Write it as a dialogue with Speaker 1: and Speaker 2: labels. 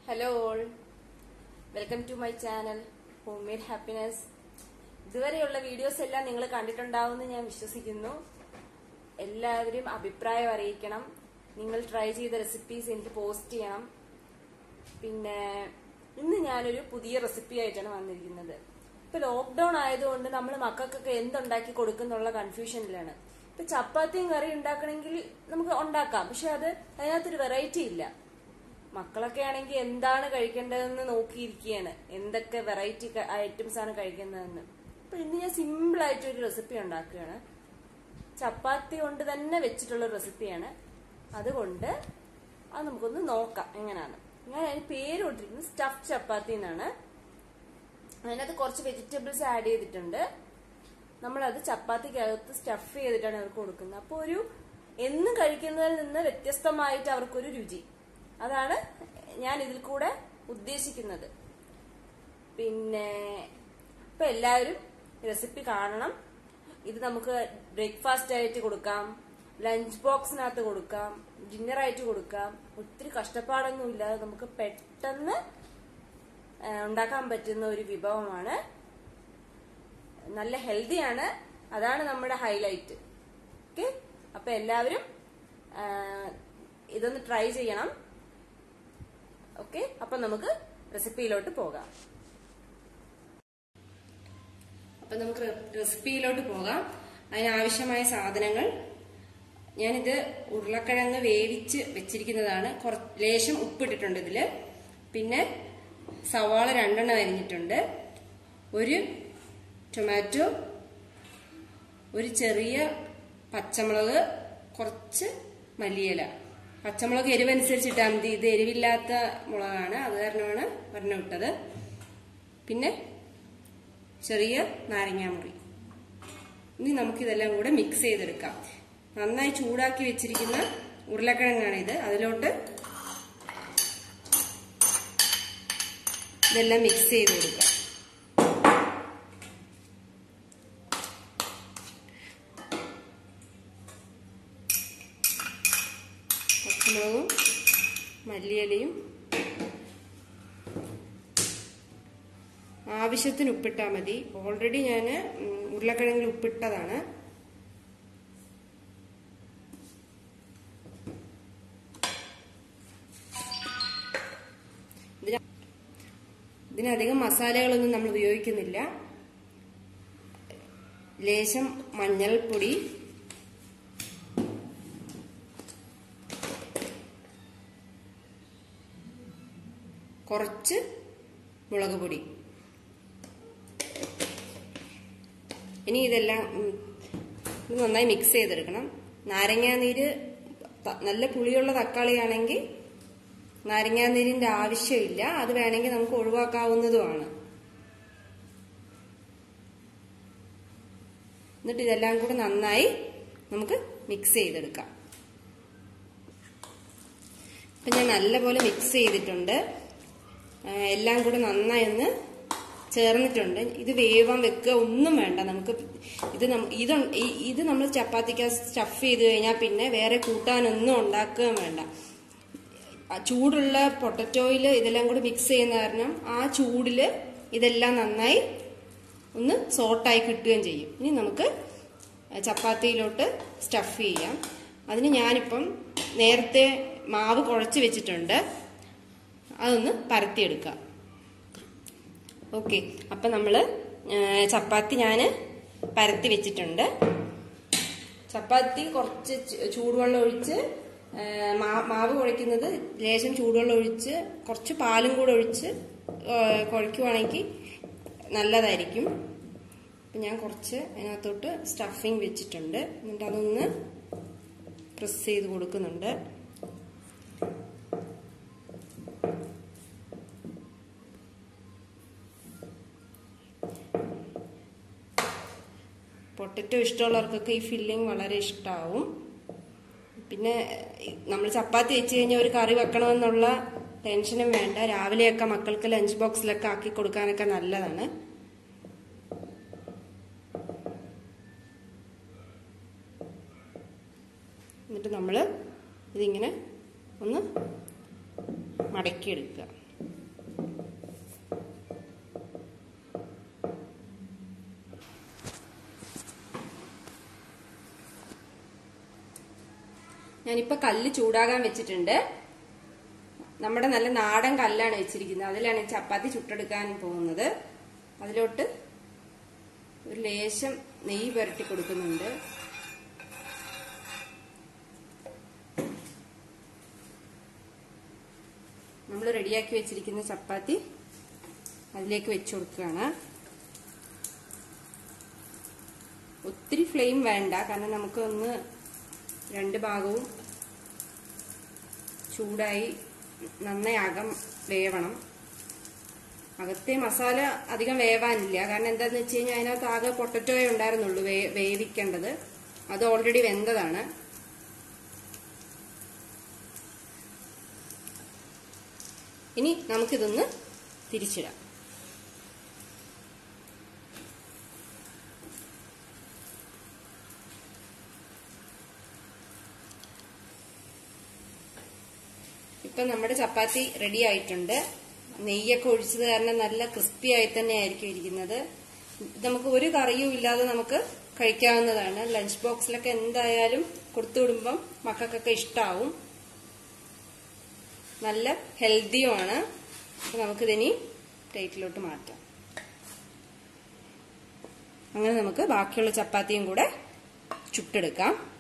Speaker 1: hello all welcome to my channel home made happiness ഇതുവരെയുള്ള videos എല്ലാം നിങ്ങൾ കണ്ടിട്ടുണ്ടാവുമെന്ന് ഞാൻ വിശ്വസിക്കുന്നു എല്ലാവരും അഭിപ്രായം അറിയിക്കണം നിങ്ങൾ ട്രൈ ചെയ്ത റെസിപ്പീസ് എനിക്ക് പോസ്റ്റ് ചെയ്യണം പിന്നെ ഇന്ന് ഞാനൊരു പുതിയ റെസിപ്പി ആയിട്ടാണ് വന്നിരിക്കുന്നത് ഇപ്പൊ ലോക്ക്ഡൌൺ ആയതുകൊണ്ട് നമ്മൾ മക്കൾക്കൊക്കെ എന്തുണ്ടാക്കി കൊടുക്കുന്നുള്ള കൺഫ്യൂഷനിലാണ് ഇപ്പൊ ചപ്പാത്തിയും കറി ഉണ്ടാക്കണമെങ്കിൽ നമുക്ക് ഉണ്ടാക്കാം പക്ഷെ അത് അതിനകത്തൊരു വെറൈറ്റി ഇല്ല മക്കളൊക്കെ ആണെങ്കിൽ എന്താണ് കഴിക്കേണ്ടതെന്ന് നോക്കിയിരിക്കുകയാണ് എന്തൊക്കെ വെറൈറ്റി ഐറ്റംസ് ആണ് കഴിക്കുന്നതെന്ന് അപ്പൊ ഇന്ന് ഞാൻ സിമ്പിൾ ആയിട്ട് ഒരു റെസിപ്പി ഉണ്ടാക്കുകയാണ് ചപ്പാത്തി കൊണ്ട് തന്നെ വെച്ചിട്ടുള്ള റെസിപ്പിയാണ് അതുകൊണ്ട് അത് നമുക്കൊന്ന് നോക്കാം എങ്ങനെയാണ് ഞാൻ അതിന് പേര് കൊടുത്തിരിക്കുന്നത് സ്റ്റഫ് ചപ്പാത്തി എന്നാണ് അതിനകത്ത് കുറച്ച് വെജിറ്റബിൾസ് ആഡ് ചെയ്തിട്ടുണ്ട് നമ്മളത് ചപ്പാത്തിക്കകത്ത് സ്റ്റഫ് ചെയ്തിട്ടാണ് അവർക്ക് കൊടുക്കുന്നത് അപ്പോൾ ഒരു എന്നും കഴിക്കുന്നതിൽ നിന്ന് വ്യത്യസ്തമായിട്ട് അവർക്കൊരു രുചി അതാണ് ഞാൻ ഇതിൽ കൂടെ ഉദ്ദേശിക്കുന്നത് പിന്നെ ഇപ്പൊ എല്ലാവരും റെസിപ്പി കാണണം ഇത് നമുക്ക് ബ്രേക്ക്ഫാസ്റ്റ് ആയിട്ട് കൊടുക്കാം ലഞ്ച് ബോക്സിനകത്ത് കൊടുക്കാം ഡിന്നർ ആയിട്ട് കൊടുക്കാം ഒത്തിരി കഷ്ടപ്പാടൊന്നും ഇല്ലാതെ നമുക്ക് പെട്ടെന്ന് ആ, ഉണ്ടാക്കാൻ പറ്റുന്ന ഒരു വിഭവമാണ് നല്ല ഹെൽത്തിയാണ് അതാണ് നമ്മുടെ ഹൈലൈറ്റ് ഓക്കെ അപ്പൊ എല്ലാവരും ആ, ഇതൊന്ന് ട്രൈ ചെയ്യണം ഓക്കെ അപ്പൊ നമുക്ക് റെസിപ്പിയിലോട്ട് പോകാം അപ്പൊ നമുക്ക് റെസിപ്പിയിലോട്ട് പോകാം അതിനാവശ്യമായ സാധനങ്ങൾ ഞാനിത് ഉരുളക്കിഴങ്ങ് വേവിച്ച് വെച്ചിരിക്കുന്നതാണ് കുറ ലേശം ഉപ്പിട്ടിട്ടുണ്ട് ഇതില് പിന്നെ സവാള രണ്ടെണ്ണം അരിഞ്ഞിട്ടുണ്ട് ഒരു ടൊമാറ്റോ ഒരു ചെറിയ പച്ചമുളക് കുറച്ച് മല്ലിയില പച്ചമുളക് എരിവനുസരിച്ചിട്ടാൽ മതി ഇത് എരിവില്ലാത്ത മുളകാണ് അത് കാരണമാണ് ഒരെണ്ണം ഇട്ടത് പിന്നെ ചെറിയ നാരങ്ങാമുറി ഇനി നമുക്കിതെല്ലാം കൂടെ മിക്സ് ചെയ്തെടുക്കാം നന്നായി ചൂടാക്കി വെച്ചിരിക്കുന്ന ഉരുളക്കിഴങ്ങാണ് ഇത് അതിലോട്ട് ഇതെല്ലാം മിക്സ് ചെയ്ത് കൊടുക്കാം പച്ചമുളകും മല്ലിയിലയും ആവശ്യത്തിന് ഉപ്പിട്ടാൽ മതി ഓൾറെഡി ഞാൻ ഉരുളക്കിഴങ്ങിൽ ഉപ്പിട്ടതാണ് ഇതിന് ഇതിനധികം മസാലകളൊന്നും നമ്മൾ ഉപയോഗിക്കുന്നില്ല ലേശം മഞ്ഞൾപ്പൊടി കുറച്ച് മുളക് പൊടി ഇനി ഇതെല്ലാം ഉം, ഇത് നന്നായി മിക്സ് ചെയ്തെടുക്കണം നാരങ്ങാനീര് ത- നല്ല പുളിയുള്ള തക്കാളിയാണെങ്കിൽ നാരങ്ങാനീരിന്റെ ആവശ്യമില്ല അത് വേണമെങ്കിൽ നമുക്ക് ഒഴിവാക്കാവുന്നതുമാണ് എന്നിട്ട് ഇതെല്ലാം കൂടെ നന്നായി നമുക്ക് മിക്സ് ചെയ്തെടുക്കാം ഇപ്പൊ ഞാൻ നല്ലപോലെ മിക്സ് ചെയ്തിട്ടുണ്ട് ആ, എല്ലാം കൂടെ നന്നായി ഒന്ന് ചേർന്നിട്ടുണ്ട് ഇത് വേവാൻ വെക്കുക ഒന്നും വേണ്ട നമുക്ക് ഇത് നം- ഇത് ഈ- ഇത് നമ്മൾ ചപ്പാത്തിക്ക് സ്റ്റഫ് ചെയ്ത് കഴിഞ്ഞാൽ പിന്നെ വേറെ കൂട്ടാനൊന്നും ഉണ്ടാക്കുകയും വേണ്ട ആ ചൂടുള്ള പൊട്ടറ്റോയിൽ ഇതെല്ലാം കൂടി മിക്സ് ചെയ്യുന്ന കാരണം ആ ചൂടില് ഇതെല്ലാം നന്നായി ഒന്ന് സോട്ടായി കിട്ടുകയും ചെയ്യും ഇനി നമുക്ക് ചപ്പാത്തിയിലോട്ട് സ്റ്റഫ് ചെയ്യാം അതിന് ഞാനിപ്പം നേരത്തെ മാവ് കുഴച്ച് വെച്ചിട്ടുണ്ട് അതൊന്ന് പരത്തിയെടുക്കാം ഓക്കെ അപ്പം നമ്മൾ ചപ്പാത്തി ഞാൻ പരത്തി വെച്ചിട്ടുണ്ട് ചപ്പാത്തി കുറച്ച് ചു- ചൂടുവെള്ളം ഒഴിച്ച് ആ, മാ- മാവ് കുഴയ്ക്കുന്നത് ലേശം ചൂടുവെള്ളം ഒഴിച്ച് കുറച്ച് പാലും കൂടെ ഒഴിച്ച് ആ, കുഴയ്ക്കുവാണെങ്കിൽ നല്ലതായിരിക്കും അപ്പം ഞാൻ കുറച്ച് അതിനകത്തോട്ട് സ്റ്റഫിങ് വെച്ചിട്ടുണ്ട് എന്നിട്ട് അതൊന്ന് പ്രസ് ചെയ്ത് കൊടുക്കുന്നുണ്ട് പൊട്ടറ്റോ ഇഷ്ടമുള്ളവർക്കൊക്കെ ഈ ഫില്ലിംഗ് വളരെ ഇഷ്ടമാവും പിന്നെ നമ്മൾ ചപ്പാത്തി വെച്ച് കഴിഞ്ഞാൽ ഒരു കറി വെക്കണമെന്നുള്ള ടെൻഷനും വേണ്ട രാവിലെയൊക്കെ മക്കൾക്ക് ലഞ്ച് ബോക്സിലൊക്കെ ആക്കി കൊടുക്കാനൊക്കെ നല്ലതാണ് എന്നിട്ട് നമ്മൾ ഇതിങ്ങനെ ഒന്ന് മടക്കിയെടുക്കുക ഞാനിപ്പോ കല്ല് ചൂടാകാൻ വെച്ചിട്ടുണ്ട് നമ്മുടെ നല്ല നാടൻ കല്ലാണ് വെച്ചിരിക്കുന്നത് അതിലാണ് ഈ ചപ്പാത്തി ചുട്ടെടുക്കാൻ പോകുന്നത് അതിലോട്ട് ഒരു ലേശം നെയ്യ് പുരട്ടി കൊടുക്കുന്നുണ്ട് നമ്മൾ റെഡിയാക്കി വെച്ചിരിക്കുന്ന ചപ്പാത്തി അതിലേക്ക് വെച്ചു കൊടുക്കുകയാണ് ഒത്തിരി ഫ്ലെയിം വേണ്ട കാരണം നമുക്ക് ഒന്ന് രണ്ട് ഭാഗവും ചൂടായി നന്നായി അകം വേവണം അകത്തെ മസാല അധികം വേവാനില്ല കാരണം എന്താന്ന് വെച്ച് കഴിഞ്ഞാൽ അതിനകത്ത് ആകെ പൊട്ടറ്റോയെ ഉണ്ടായിരുന്നുള്ളൂ വേ വേവിക്കേണ്ടത് അത് ഓൾറെഡി വെന്തതാണ് ഇനി നമുക്കിതൊന്ന് തിരിച്ചിടാം ഇപ്പൊ നമ്മുടെ ചപ്പാത്തി റെഡി ആയിട്ടുണ്ട് നെയ്യൊക്കെ ഒഴിച്ചത് കാരണം നല്ല ക്രിസ്പി ആയി തന്നെ ആയിരിക്കും ഇരിക്കുന്നത് നമുക്ക് ഒരു കറിയും ഇല്ലാതെ നമുക്ക് കഴിക്കാവുന്നതാണ് ലഞ്ച് ബോക്സിലൊക്കെ എന്തായാലും കൊടുത്തു വിടുമ്പം മക്കൾക്കൊക്കെ ഇഷ്ടാവും നല്ല ഹെൽത്തിയുമാണ് അപ്പൊ നമുക്കിതിനി പ്ലേറ്റിലോട്ട് മാറ്റാം അങ്ങനെ നമുക്ക് ബാക്കിയുള്ള ചപ്പാത്തിയും കൂടെ ചുട്ടെടുക്കാം